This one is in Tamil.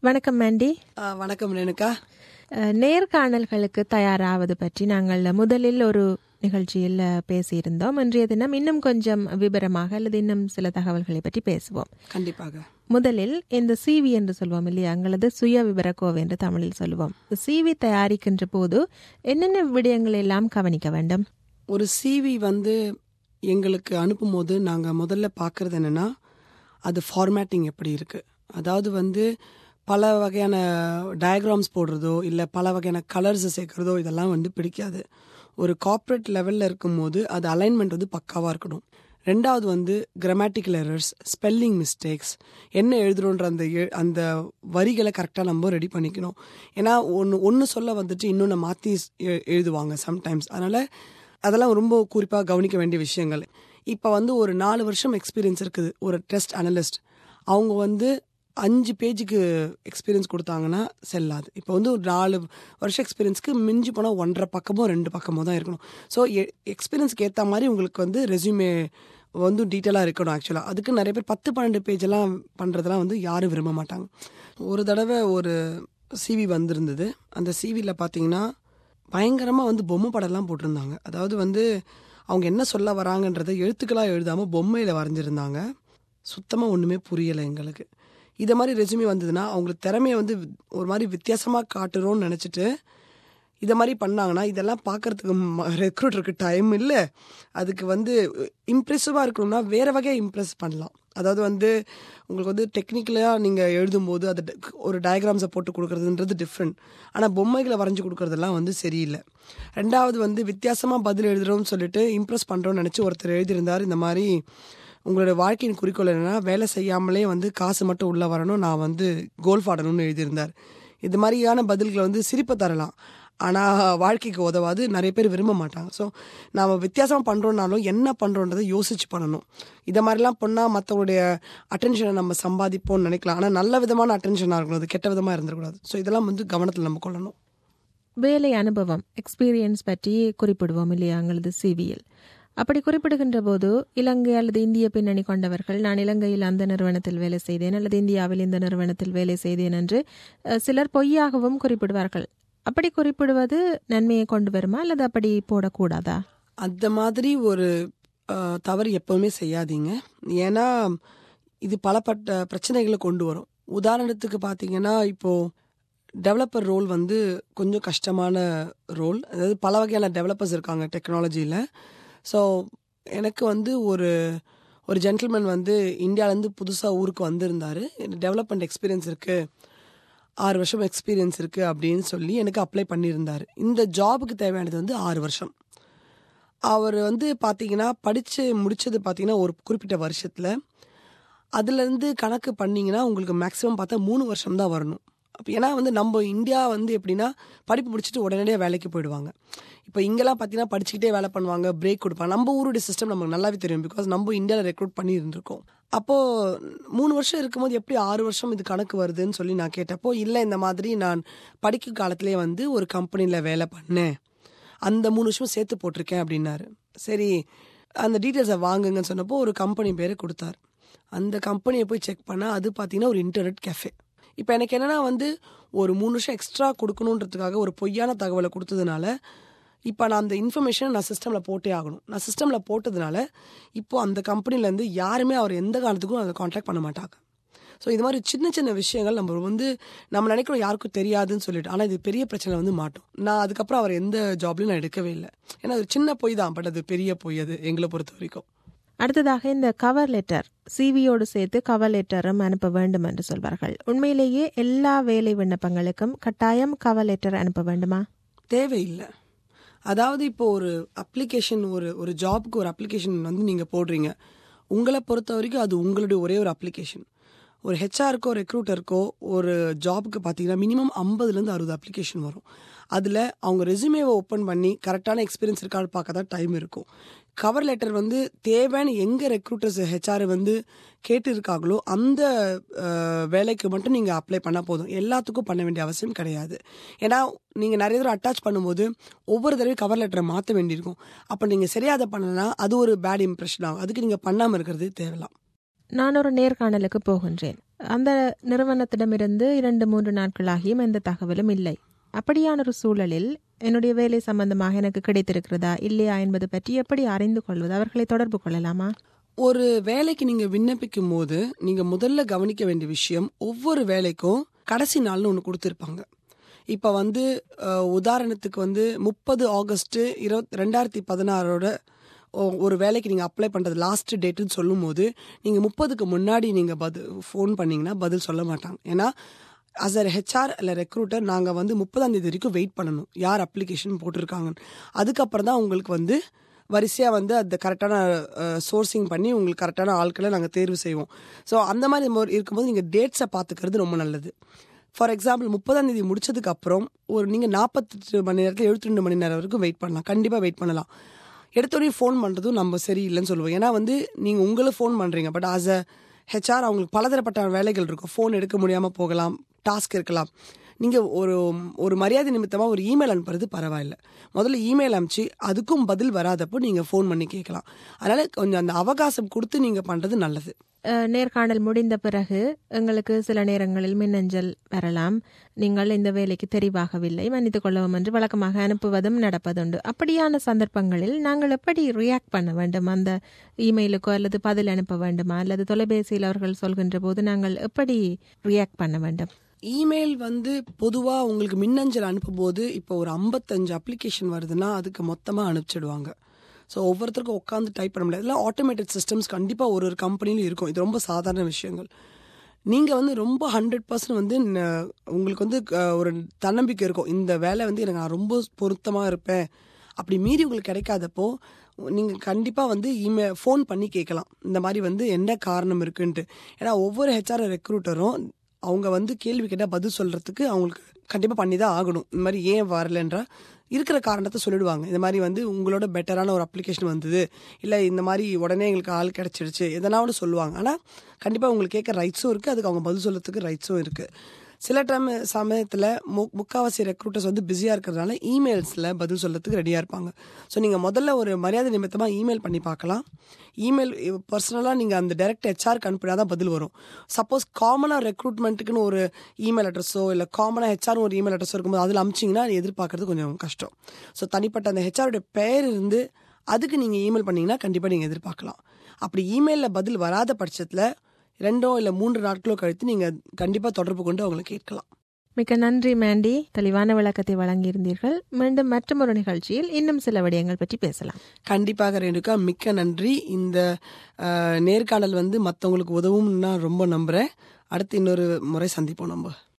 வணக்கம் மேண்டி ஆ, வணக்கம் ரேணுகா அஹ், நேர்காணல்களுக்கு தயாராவது பற்றி நாங்கள் முதலில் ஒரு நிகழ்ச்சியில் பேசியிருந்தோம் இன்றைய தினம் இன்னும் கொஞ்சம் விவரமாக அல்லது இன்னும் சில தகவல்களை பற்றி பேசுவோம் கண்டிப்பாக முதலில் இந்த சிவி என்று சொல்வோம் இல்லையா எங்களது சுய விவரக்கோவை என்று தமிழில் சொல்லுவோம் சிவி தயாரிக்கின்ற போது என்னென்ன விடயங்களை எல்லாம் கவனிக்க வேண்டும் ஒரு சிவி வந்து எங்களுக்கு அனுப்பும்போது நாங்கள் முதல்ல பார்க்குறது என்னென்னா அது ஃபார்மேட்டிங் எப்படி இருக்குது அதாவது வந்து பல வகையான டயக்ராம்ஸ் போடுறதோ இல்லை பல வகையான கலர்ஸை சேர்க்குறதோ இதெல்லாம் வந்து பிடிக்காது ஒரு கார்ப்பரேட் லெவலில் இருக்கும்போது அது அலைன்மெண்ட் வந்து பக்காவாக இருக்கணும் ரெண்டாவது வந்து கிராமட்டிக்கல் எரர்ஸ் ஸ்பெல்லிங் மிஸ்டேக்ஸ் என்ன எழுதுறோன்ற அந்த எ- அந்த வரிகளை கரெக்டாக நம்ம ரெடி பண்ணிக்கணும் ஏன்னா ஒன்று ஒன்று சொல்ல வந்துட்டு இன்னொன்று மாற்றி எழுதுவாங்க சம்டைம்ஸ் அதனால் அதெல்லாம் ரொம்ப குறிப்பாக கவனிக்க வேண்டிய விஷயங்கள் இப்போ வந்து ஒரு நாலு வருஷம் எக்ஸ்பீரியன்ஸ் இருக்குது ஒரு டெஸ்ட் அனலிஸ்ட் அவங்க வந்து அஞ்சு பேஜுக்கு எக்ஸ்பீரியன்ஸ் கொடுத்தாங்கன்னா செல்லாது இப்போ வந்து ஒரு நாலு வருஷம் எக்ஸ்பீரியன்ஸ்க்கு மிஞ்சி போனால் ஒன்றரை பக்கமோ ரெண்டு பக்கமோ தான் இருக்கணும் ஸோ எக்ஸ்பீரியன்ஸ்க்கு ஏற்ற மாதிரி உங்களுக்கு வந்து ரெஸ்யூமே வந்து டீட்டெயிலாக இருக்கணும் ஆக்சுவலாக அதுக்கு நிறைய பேர் பத்து பன்னெண்டு பேஜ் எல்லாம் பண்ணுறதெல்லாம் வந்து யாரும் விரும்ப மாட்டாங்க ஒரு தடவை ஒரு சிவி வந்திருந்தது அந்த சிவியில் பார்த்தீங்கன்னா பயங்கரமாக வந்து பொம்மை படம்லாம் போட்டிருந்தாங்க அதாவது வந்து அவங்க என்ன சொல்ல வராங்கன்றதை எழுத்துக்களாக எழுதாமல் பொம்மையில் வரைஞ்சிருந்தாங்க சுத்தமாக ஒன்றுமே புரியலை எங்களுக்கு இதை மாதிரி ரெசுமி வந்ததுன்னா அவங்களுக்கு திறமையை வந்து ஒரு மாதிரி வித்தியாசமாக காட்டுறோன்னு நினச்சிட்டு இதை மாதிரி பண்ணாங்கன்னா இதெல்லாம் பார்க்கறதுக்கு ரெக்ரூட்டருக்கு டைம் இல்லை அதுக்கு வந்து இம்ப்ரெசிவாக இருக்கணும்னா வேறு வகையாக இம்ப்ரெஸ் பண்ணலாம் அதாவது வந்து உங்களுக்கு வந்து டெக்னிக்கலாக நீங்கள் எழுதும்போது அது ட- ஒரு டயக்ராம்ஸை போட்டு கொடுக்குறதுன்றது டிஃப்ரெண்ட் ஆனால் பொம்மைகளை வரைஞ்சி கொடுக்குறதெல்லாம் வந்து சரியில்லை ரெண்டாவது வந்து வித்தியாசமாக பதில் எழுதுறோம்னு சொல்லிட்டு இம்ப்ரெஸ் பண்ணுறோம்னு நினச்சி ஒருத்தர் எழுதியிருந்தார் இந்த மாதிரி உங்களோட வாழ்க்கையின் குறிக்கோள் என்னன்னா வேலை செய்யாமலே வந்து காசு மட்டும் உள்ளே வரணும் நான் வந்து கோல்ஃப் ஆடணும்னு எழுதியிருந்தார் இது மாதிரியான பதில்களை வந்து சிரிப்பை தரலாம் ஆனால் வாழ்க்கைக்கு உதவாது நிறைய பேர் விரும்ப மாட்டாங்க ஸோ நாம் வித்தியாசமாக பண்ணுறோன்னாலும் என்ன பண்ணுறோன்றதை யோசிச்சு பண்ணணும் இதை மாதிரிலாம் பண்ணால் மற்றவங்களுடைய அட்டென்ஷனை நம்ம சம்பாதிப்போம்னு நினைக்கலாம் ஆனால் நல்ல விதமான அட்டென்ஷனாக இருக்கணும் அது கெட்ட விதமாக இருந்துடக்கூடாது ஸோ இதெல்லாம் வந்து கவனத்தில் நம்ம கொள்ளணும் வேலை அனுபவம் எக்ஸ்பீரியன்ஸ் பற்றி குறிப்பிடுவோம் இல்லையா எங்களது சிவியில் அப்படி குறிப்பிடுகின்ற போது இலங்கை அல்லது இந்திய பின்னணி கொண்டவர்கள் நான் இலங்கையில் அந்த நிறுவனத்தில் வேலை செய்தேன் அல்லது இந்தியாவில் இந்த நிறுவனத்தில் வேலை செய்தேன் என்று அஹ், சிலர் பொய்யாகவும் குறிப்பிடுவார்கள் அப்படி குறிப்பிடுவது நன்மையை கொண்டு வருமா அல்லது அப்படி போடக்கூடாதா அந்த மாதிரி ஒரு அஹ், தவறு எப்பவுமே செய்யாதீங்க ஏன்னா இது பலப்பட்ட பிரச்சனைகளை கொண்டு வரும் உதாரணத்துக்கு பார்த்தீங்கன்னா இப்போ டெவலப்பர் ரோல் வந்து கொஞ்சம் கஷ்டமான ரோல் அதாவது பல வகையான டெவலப்பர்ஸ் இருக்காங்க டெக்னாலஜியில் ஸோ எனக்கு வந்து ஒரு ஒரு ஜென்டில்மேன் வந்து இந்தியாவிலேருந்து புதுசாக ஊருக்கு வந்திருந்தார் டெவலப்மெண்ட் எக்ஸ்பீரியன்ஸ் இருக்குது ஆறு வருஷம் எக்ஸ்பீரியன்ஸ் இருக்குது அப்படின்னு சொல்லி எனக்கு அப்ளை பண்ணியிருந்தார் இந்த ஜாபுக்கு தேவையானது வந்து ஆறு வருஷம் அவர் வந்து பார்த்தீங்கன்னா படித்து முடிச்சது பார்த்தீங்கன்னா ஒரு குறிப்பிட்ட வருஷத்தில் அதுலேருந்து கணக்கு பண்ணீங்கன்னா உங்களுக்கு மேக்ஸிமம் பார்த்தா மூணு வருஷம் தான் வரணும் அப்போ ஏன்னா வந்து நம்ம இந்தியா வந்து எப்படின்னா படிப்பு முடிச்சுட்டு உடனடியாக வேலைக்கு போயிடுவாங்க இப்போ இங்கெல்லாம் பார்த்தீங்கன்னா படிச்சுக்கிட்டே வேலை பண்ணுவாங்க பிரேக் கொடுப்பாங்க நம்ம ஊருடைய சிஸ்டம் நமக்கு நல்லாவே தெரியும் பிகாஸ் நம்ம இந்தியாவில் ரெக்ரூட் பண்ணி இருந்திருக்கோம் அப்போது மூணு வருஷம் இருக்கும்போது எப்படி ஆறு வருஷம் இது கணக்கு வருதுன்னு சொல்லி நான் கேட்டப்போ இல்லை இந்த மாதிரி நான் படிக்கும் காலத்திலே வந்து ஒரு கம்பெனியில் வேலை பண்ணேன் அந்த மூணு வருஷம் சேர்த்து போட்டிருக்கேன் அப்படின்னாரு சரி அந்த டீட்டெயில்ஸை வாங்குங்கன்னு சொன்னப்போ ஒரு கம்பெனி பேரை கொடுத்தாரு அந்த கம்பெனியை போய் செக் பண்ணால் அது பார்த்தீங்கன்னா ஒரு இன்டர்நெட் கேஃபே இப்போ எனக்கு என்னன்னா வந்து ஒரு மூணு வருஷம் எக்ஸ்ட்ரா கொடுக்கணுன்றதுக்காக ஒரு பொய்யான தகவலை கொடுத்ததுனால இப்போ நான் அந்த இன்ஃபர்மேஷனை நான் சிஸ்டமில் போட்டே ஆகணும் நான் சிஸ்டமில் போட்டதுனால இப்போ அந்த கம்பெனிலேருந்து யாருமே அவர் எந்த காலத்துக்கும் அதை காண்டாக்ட் பண்ண மாட்டாங்க ஸோ இது மாதிரி சின்ன சின்ன விஷயங்கள் நம்ம வந்து நம்ம நினைக்கிறோம் யாருக்கும் தெரியாதுன்னு சொல்லிட்டு ஆனால் இது பெரிய பிரச்சனை வந்து மாட்டோம் நான் அதுக்கப்புறம் அவர் எந்த ஜாப்லையும் நான் எடுக்கவே இல்லை ஏன்னா அது சின்ன பொய் தான் பட் அது பெரிய பொய் அது எங்களை பொறுத்த வரைக்கும் அடுத்ததாக இந்த கவர் லெட்டர் சிவியோடு சேர்த்து கவர் லெட்டரும் அனுப்ப வேண்டும் என்று சொல்வார்கள் உண்மையிலேயே எல்லா வேலை விண்ணப்பங்களுக்கும் கட்டாயம் கவர் லெட்டர் அனுப்ப வேண்டுமா தேவையில்லை அதாவது இப்போ ஒரு அப்ளிகேஷன் ஒரு ஒரு ஜாப்க்கு ஒரு அப்ளிகேஷன் வந்து நீங்கள் போடுறீங்க உங்களை பொறுத்த வரைக்கும் அது உங்களுடைய ஒரே ஒரு அப்ளிகேஷன் ஒரு ஹெச்ஆருக்கோ ரெக்ரூட்டருக்கோ ஒரு ஜாபுக்கு பார்த்தீங்கன்னா மினிமம் ஐம்பதுலேருந்து அறுபது அப்ளிகேஷன் வரும் அதில் அவங்க ரெசுமேவை ஓப்பன் பண்ணி கரெக்டான எக்ஸ்பீரியன்ஸ் இருக்கான்னு பார்க்க தான் டைம் இருக்கும் கவர் லெட்டர் வந்து தேவையான எங்கே ரெக்ரூட்டர்ஸ் ஹெச்ஆர் வந்து கேட்டு இருக்காங்களோ அந்த அஹ், வேலைக்கு மட்டும் நீங்கள் அப்ளை பண்ணால் போதும் எல்லாத்துக்கும் பண்ண வேண்டிய அவசியம் கிடையாது ஏன்னா நீங்கள் நிறைய தடவை அட்டாச் பண்ணும்போது ஒவ்வொரு தடவையும் கவர் லெட்டரை மாற்ற வேண்டியிருக்கும் அப்போ நீங்கள் சரியாக அதை பண்ணலன்னா அது ஒரு பேட் இம்ப்ரெஷன் ஆகும் அதுக்கு நீங்கள் பண்ணாமல் இருக்கிறது தேவலாம் நான் ஒரு நேர்காணலுக்கு போகின்றேன் அந்த நிறுவனத்திடமிருந்து இரண்டு மூன்று நாட்களாகியும் எந்த தகவலும் இல்லை அப்படியான ஒரு சூழலில் என்னுடைய வேலை சம்பந்தமாக எனக்கு கிடைத்திருக்கிறதா இல்லையா என்பது பற்றி எப்படி அறிந்து கொள்வது அவர்களை தொடர்பு கொள்ளலாமா ஒரு வேலைக்கு நீங்க விண்ணப்பிக்கும் போது நீங்க முதல்ல கவனிக்க வேண்டிய விஷயம் ஒவ்வொரு வேலைக்கும் கடைசி நாள்னு ஒன்று கொடுத்துருப்பாங்க இப்போ வந்து அஹ், உதாரணத்துக்கு வந்து முப்பது ஆகஸ்ட் இருபத் ரெண்டாயிரத்தி பதினாறோட ஒ- ஒரு வேலைக்கு நீங்கள் அப்ளை பண்ணுறது லாஸ்ட் டேட்டுன்னு சொல்லும்போது நீங்கள் முப்பதுக்கு முன்னாடி நீங்கள் பதில் ஃபோன் பண்ணீங்கன்னா பதில் சொல்ல மாட்டாங்க ஏன்னா அஸ் அ ஹெச்ஆர் இல்லை ரெக்ரூட்டர் நாங்கள் வந்து முப்பதாம் தேதி வரைக்கும் வெயிட் பண்ணணும் யார் அப்ளிகேஷன் போட்டிருக்காங்கன்னு அதுக்கப்புறம் தான் உங்களுக்கு வந்து வரிசையாக வந்து அந்த கரெக்டான சோர்சிங் பண்ணி உங்களுக்கு கரெக்டான ஆட்களை நாங்கள் தேர்வு செய்வோம் ஸோ அந்த மாதிரி மொ- இருக்கும்போது நீங்கள் டேட்ஸை பார்த்துக்கிறது ரொம்ப நல்லது ஃபார் எக்ஸாம்பிள் முப்பதாம் தேதி முடிச்சதுக்கு அப்புறம் ஒரு நீங்கள் நாற்பத்தெட்டு மணி நேரத்தில் எழுபத்தி ரெண்டு மணி நேரம் வரைக்கும் வெயிட் பண்ணலாம் கண்டிப்பாக வெயிட் பண்ணலாம் எடுத்தோடனே ஃபோன் பண்ணுறதும் நம்ம சரியில்லைன்னு சொல்லுவோம் ஏன்னா வந்து நீங்கள் உங்களை ஃபோன் பண்ணுறீங்க பட் ஆஸ் அ ஹெச்ஆர் அவங்களுக்கு பலதரப்பட்ட வேலைகள் இருக்கும் ஃபோன் எடுக்க முடியாமல் போகலாம் டாஸ்க் இருக்கலாம் நீங்கள் ஒரு ஒரு மரியாதை நிமித்தமாக ஒரு இமெயில் அனுப்புறது பரவாயில்ல முதல்ல இமெயில் அனுப்பிச்சு அதுக்கும் பதில் வராதப்போ நீங்கள் ஃபோன் பண்ணி கேட்கலாம் அதனால் கொஞ்சம் அந்த அவகாசம் கொடுத்து நீங்கள் பண்ணுறது நல்லது அஹ், நேர்காணல் முடிந்த பிறகு எங்களுக்கு சில நேரங்களில் மின்னஞ்சல் வரலாம் நீங்கள் இந்த வேலைக்கு தெரிவாகவில்லை மன்னித்துக் கொள்ளவும் என்று வழக்கமாக அனுப்புவதும் நடப்பதுண்டு அப்படியான சந்தர்ப்பங்களில் நாங்கள் எப்படி ரியாக்ட் பண்ண வேண்டும் அந்த இமெயிலுக்கோ அல்லது பதில் அனுப்ப வேண்டுமா அல்லது தொலைபேசியில் அவர்கள் சொல்கின்ற போது நாங்கள் எப்படி ரியாக்ட் பண்ண வேண்டும் இமெயில் வந்து பொதுவாக உங்களுக்கு மின்னஞ்சல் அனுப்பும்போது இப்போ ஒரு ஐம்பத்தஞ்சு அப்ளிகேஷன் வருதுன்னா அதுக்கு மொத்தமாக அனுப்பிச்சிடுவாங்க ஸோ ஒவ்வொருத்தருக்கும் உட்காந்து டைப் பண்ண முடியாது இதெல்லாம் ஆட்டோமேட்டட் சிஸ்டம்ஸ் கண்டிப்பாக ஒரு ஒரு கம்பெனிலும் இருக்கும் இது ரொம்ப சாதாரண விஷயங்கள் நீங்கள் வந்து ரொம்ப ஹண்ட்ரட் பர்சன்ட் வந்து ந- உங்களுக்கு வந்து அஹ், ஒரு தன்னம்பிக்கை இருக்கும் இந்த வேலை வந்து எனக்கு நான் ரொம்ப பொருத்தமாக இருப்பேன் அப்படி மீறி உங்களுக்கு கிடைக்காதப்போ நீங்கள் கண்டிப்பாக வந்து இமெயில் ஃபோன் பண்ணி கேட்கலாம் இந்த மாதிரி வந்து என்ன காரணம் இருக்குன்ட்டு ஏன்னா ஒவ்வொரு ஹெச்ஆர் ரெக்ரூட்டரும் அவங்க வந்து கேள்வி கேட்டால் பதில் சொல்கிறதுக்கு அவங்களுக்கு கண்டிப்பாக பண்ணி தான் ஆகணும் இந்த மாதிரி ஏன் வரலன்ற இருக்கிற காரணத்தை சொல்லிடுவாங்க இந்த மாதிரி வந்து உங்களோட பெட்டரான ஒரு அப்ளிகேஷன் வந்தது இல்லை இந்த மாதிரி உடனே எங்களுக்கு ஆள் கிடச்சிடுச்சு எதனா ஒன்று சொல்லுவாங்க ஆனால் கண்டிப்பாக உங்களுக்கு கேட்க ரைட்ஸும் இருக்குது அதுக்கு அவங்க பதில் சொல்கிறதுக்கு ரைட்ஸும் இருக்குது சில டைம் சமயத்தில் மு முக்காவாசி ரெக்ரூட்டர்ஸ் வந்து பிஸியாக இருக்கிறதுனால இமெயில்ஸில் பதில் சொல்கிறதுக்கு ரெடியாக இருப்பாங்க ஸோ நீங்கள் முதல்ல ஒரு மரியாதை நிமித்தமாக இமெயில் பண்ணி பார்க்கலாம் இமெயில் பர்சனலாக நீங்கள் அந்த டைரக்ட் ஹெச்ஆருக்கு அனுப்பினா தான் பதில் வரும் சப்போஸ் காமனாக ரெக்ரூட்மெண்ட்டுக்குன்னு ஒரு இமெயில் அட்ரஸோ இல்லை காமனாக ஹெச்ஆர் ஒரு இமெயில் அட்ரஸோ இருக்கும்போது அதில் அமிச்சிங்கன்னா அது எதிர்பார்க்கறது கொஞ்சம் கஷ்டம் ஸோ தனிப்பட்ட அந்த ஹெச்ஆருடைய பெயர் இருந்து அதுக்கு நீங்கள் இமெயில் பண்ணீங்கன்னா கண்டிப்பாக நீங்கள் எதிர்பார்க்கலாம் அப்படி இமெயிலில் பதில் வராத பட்சத்தில் ரெண்டோ இல்லை மூன்று நாட்களோ கழித்து நீங்கள் கண்டிப்பாக தொடர்பு கொண்டு அவங்களை கேட்கலாம் மிக்க நன்றி மேண்டி தெளிவான விளக்கத்தை வழங்கியிருந்தீர்கள் மீண்டும் மற்றொரு நிகழ்ச்சியில் இன்னும் சில விடயங்கள் பற்றி பேசலாம் கண்டிப்பாக ரேணுகா மிக்க நன்றி இந்த அஹ், நேர்காணல் வந்து மற்றவங்களுக்கு உதவும்னு நான் ரொம்ப நம்புகிறேன் அடுத்து இன்னொரு முறை சந்திப்போம் நம்ம